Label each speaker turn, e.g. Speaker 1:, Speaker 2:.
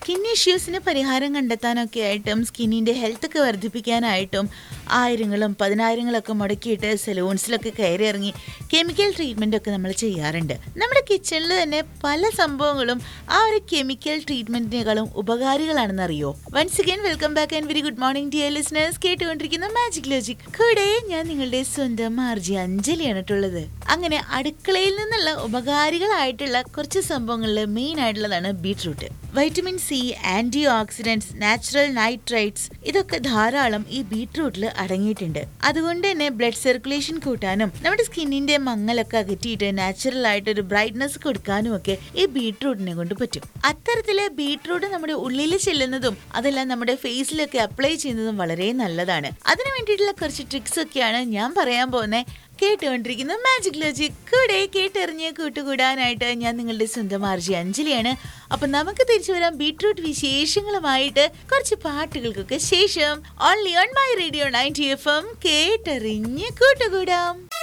Speaker 1: skin ഇഷ്യൂസിന് പരിഹാരം കണ്ടെത്താനൊക്കെ ആയിട്ടും സ്കിന്നിന്റെ health ഒക്കെ വർദ്ധിപ്പിക്കാനായിട്ടും ആയിരങ്ങളും പതിനായിരങ്ങളൊക്കെ മുടക്കിയിട്ട് സലൂൺസിലൊക്കെ കയറി ഇറങ്ങി കെമിക്കൽ ട്രീറ്റ്മെന്റ് ഒക്കെ നമ്മൾ ചെയ്യാറുണ്ട് നമ്മുടെ കിച്ചണിൽ തന്നെ പല സംഭവങ്ങളും ആ ഒരു കെമിക്കൽ ട്രീറ്റ്മെന്റിനേക്കാളും ഉപകാരികളാണെന്ന് അറിയോ once again welcome back and very good morning dear listeners കേട്ടുകൊണ്ടിരിക്കുന്ന മാജിക് ലോജിക് കൂടെ ഞാൻ നിങ്ങളുടെ സ്വന്തം ആർജി അഞ്ജലിയാണ് കേട്ടുള്ളത് അങ്ങനെ അടുക്കളയിൽ നിന്നുള്ള ഉപകാരികളായിട്ടുള്ള കുറച്ച് സംഭവങ്ങളിൽ മെയിൻ ആയിട്ടുള്ളതാണ് beetroot vitamin C antioxidants natural nitrites ഇതൊക്കെ ധാരാളം ഈ ബീട്രൂട്ടിൽ അടങ്ങിയിട്ടുണ്ട് അതുകൊണ്ട് തന്നെ ബ്ലഡ് സർക്കുലേഷൻ കൂട്ടാനും നമ്മുടെ സ്കിന്നിന്റെ മങ്ങലൊക്കെ അകറ്റിയിട്ട് നാച്ചുറൽ ആയിട്ട് ഒരു ബ്രൈറ്റ്നസ് കൊടുക്കാനും ഒക്കെ ഈ ബീട്രൂട്ടിനെ കൊണ്ട് പറ്റും അത്തരത്തില് ബീട്രൂട്ട് നമ്മുടെ ഉള്ളിൽ ചെല്ലുന്നതും അതെല്ലാം നമ്മുടെ ഫേസിലൊക്കെ അപ്ലൈ ചെയ്യുന്നതും വളരെ നല്ലതാണ് അതിനു വേണ്ടിയിട്ടുള്ള കുറച്ച് ട്രിക്സ് ഒക്കെയാണ് ഞാൻ പറയാൻ പോകുന്നത് കേട്ടുകൊണ്ടിരിക്കുന്ന മാജിക് ലോജിക് കൂടെ കേട്ടെറിഞ്ഞ് കൂട്ടുകൂടാനായിട്ട് ഞാൻ നിങ്ങളുടെ സ്വന്തം ആർജി അഞ്ജലിയാണ് അപ്പൊ നമുക്ക് തിരിച്ചു വരാം ബീട്രൂട്ട് വിശേഷങ്ങളുമായിട്ട് കുറച്ച് പാട്ടുകൾക്കൊക്കെ ശേഷം only on my radio ninety F M കേട്ടെറിഞ്ഞ് കൂട്ടുകൂടാം